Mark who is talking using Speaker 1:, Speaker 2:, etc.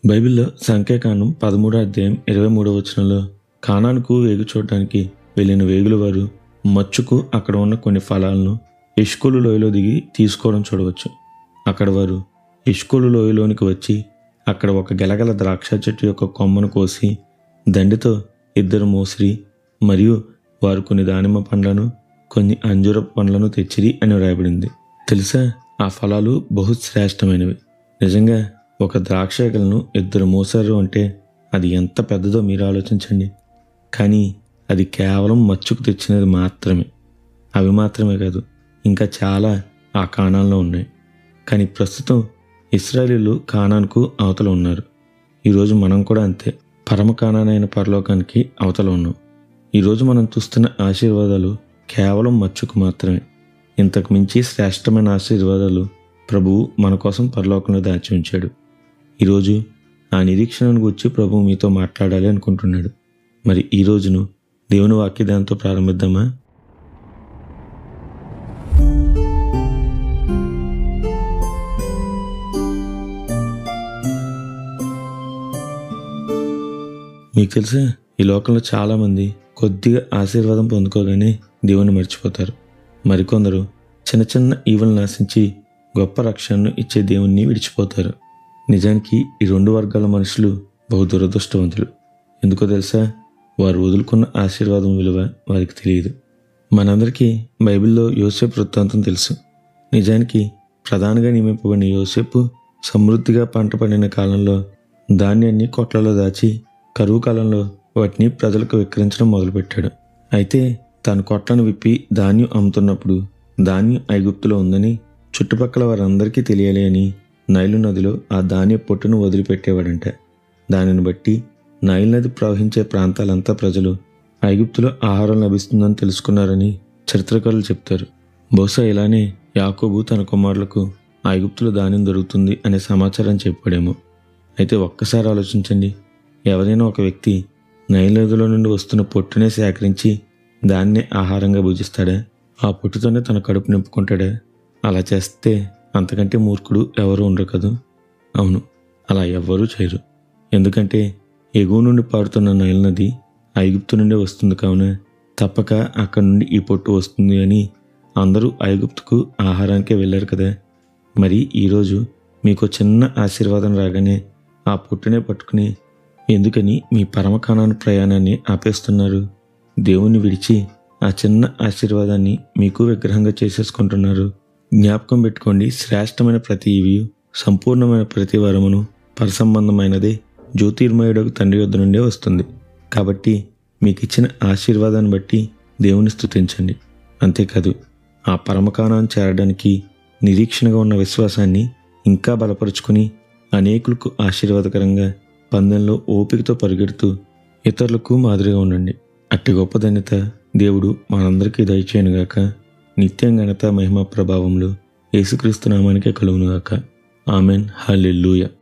Speaker 1: బైబిల్లో సంఖ్యాకాండం పదమూడో అధ్యాయం ఇరవై మూడో వచనంలో కానానుకు వేగు చూడటానికి వెళ్ళిన వేగుల వారు మచ్చుకు అక్కడ ఉన్న కొన్ని ఫలాలను ఇష్కోలు లోయలో దిగి తీసుకోవడం చూడవచ్చు అక్కడ వారు ఇష్కోలు లోయలోనికి వచ్చి అక్కడ ఒక గెలగల ద్రాక్ష చెట్టు యొక్క కొమ్మను కోసి దండితో ఇద్దరు మోసిరి మరియు వారు కొన్ని దానిమ్మ పండ్లను కొన్ని అంజూరపు పండ్లను తెచ్చిరి అని వ్రాయబడింది తెలుసా ఆ ఫలాలు బహు శ్రేష్టమైనవి నిజంగా ఒక ద్రాక్షగలను ఇద్దరు మోసారు అంటే అది ఎంత పెద్దదో మీరు ఆలోచించండి కానీ అది కేవలం మచ్చుకు తెచ్చినది మాత్రమే అవి మాత్రమే కాదు ఇంకా చాలా ఆ కాణాల్లో ఉన్నాయి కానీ ప్రస్తుతం ఇస్రాయలీలు కానాన్కు అవతల ఉన్నారు ఈరోజు మనం కూడా అంతే పరమ కానానైన పరలోకానికి అవతల ఉన్నాం ఈరోజు మనం చూస్తున్న ఆశీర్వాదాలు కేవలం మచ్చుకు మాత్రమే ఇంతకు మించి శ్రేష్టమైన ఆశీర్వాదాలు ప్రభువు మన కోసం పరలోకంలో దాచి ఉంచాడు ఈరోజు ఆ నిరీక్షణను గురించి ప్రభువు మీతో మాట్లాడాలి అనుకుంటున్నాడు మరి ఈ రోజును దేవుని వాక్యదానంతో ప్రారంభిద్దామా మీకు తెలుసా ఈ లోకంలో చాలామంది కొద్దిగా ఆశీర్వాదం పొందుకోగానే దేవుని మర్చిపోతారు మరికొందరు చిన్న చిన్న ఈవెలు నాశించి గొప్ప రక్షణను ఇచ్చే దేవుణ్ణి విడిచిపోతారు నిజానికి ఈ రెండు వర్గాల మనుషులు బహు దురదృష్టవంతులు ఎందుకో తెలుసా వారు వదులుకున్న ఆశీర్వాదం విలువ వారికి తెలియదు మనందరికీ బైబిల్లో యోసేపు వృత్తాంతం తెలుసు నిజానికి ప్రధానంగా నియమింపబడిన యోసేపు సమృద్ధిగా పంట పండిన కాలంలో ధాన్యాన్ని కొట్లలో దాచి కరువు కాలంలో వాటిని ప్రజలకు విక్రయించడం మొదలుపెట్టాడు అయితే తాను కొట్లను విప్పి ధాన్యం అమ్ముతున్నప్పుడు ధాన్యం ఐగుప్తులో ఉందని చుట్టుపక్కల వారందరికీ తెలియాలి అని నైలు నదిలో ఆ ధాన్య పొట్టును వదిలిపెట్టేవాడంట దానిని బట్టి నైల్ నది ప్రవహించే ప్రాంతాలంతా ప్రజలు ఐగుప్తులో ఆహారం లభిస్తుందని తెలుసుకున్నారని చరిత్రకారులు చెప్తారు బహుశా ఇలానే యాకోబు తన కుమారులకు ఐగుప్తులో ధాన్యం దొరుకుతుంది అనే సమాచారం చెప్పాడేమో అయితే ఒక్కసారి ఆలోచించండి ఎవరైనా ఒక వ్యక్తి నైల్ నదిలో నుండి వస్తున్న పొట్టునే సేకరించి దాన్నే ఆహారంగా భుజిస్తాడా ఆ పొట్టుతోనే తన కడుపు నింపుకుంటాడా అలా చేస్తే అంతకంటే మూర్ఖుడు ఎవరు ఉండరు కదూ అవును అలా ఎవ్వరూ చేయరు ఎందుకంటే ఎగువ నుండి పారుతున్న నైల్ నది ఐగుప్తు నుండి వస్తుంది కావున తప్పక అక్కడి నుండి ఈ పొట్టు వస్తుంది అని అందరూ ఐగుప్తుకు ఆహారానికే వెళ్ళారు కదా మరి ఈరోజు మీకు చిన్న ఆశీర్వాదం రాగానే ఆ పొట్టునే పట్టుకుని ఎందుకని మీ పరమకాణాను ప్రయాణాన్ని ఆపేస్తున్నారు దేవుణ్ణి విడిచి ఆ చిన్న ఆశీర్వాదాన్ని మీకు విగ్రహంగా చేసేసుకుంటున్నారు జ్ఞాపకం పెట్టుకోండి శ్రేష్టమైన ప్రతి ఇవి సంపూర్ణమైన ప్రతి వరమును పరసంబంధమైనదే జ్యోతిర్మయుడు తండ్రి యొద్ద నుండే వస్తుంది కాబట్టి మీకు ఇచ్చిన ఆశీర్వాదాన్ని బట్టి దేవుని స్తుతించండి అంతేకాదు ఆ పరమకాణాన్ని చేరడానికి నిరీక్షణగా ఉన్న విశ్వాసాన్ని ఇంకా బలపరుచుకుని అనేకులకు ఆశీర్వాదకరంగా పందెంలో ఓపికతో పరిగెడుతూ ఇతరులకు మాదిరిగా ఉండండి అట్టి గొప్ప ధన్యత దేవుడు మనందరికీ దయచేయనుగాక నిత్యం ఘనత మహిమ ప్రభావంలో యేసుక్రీస్తు నామానికే కలుగునుగాక ఆమెన్ హల్లెలూయా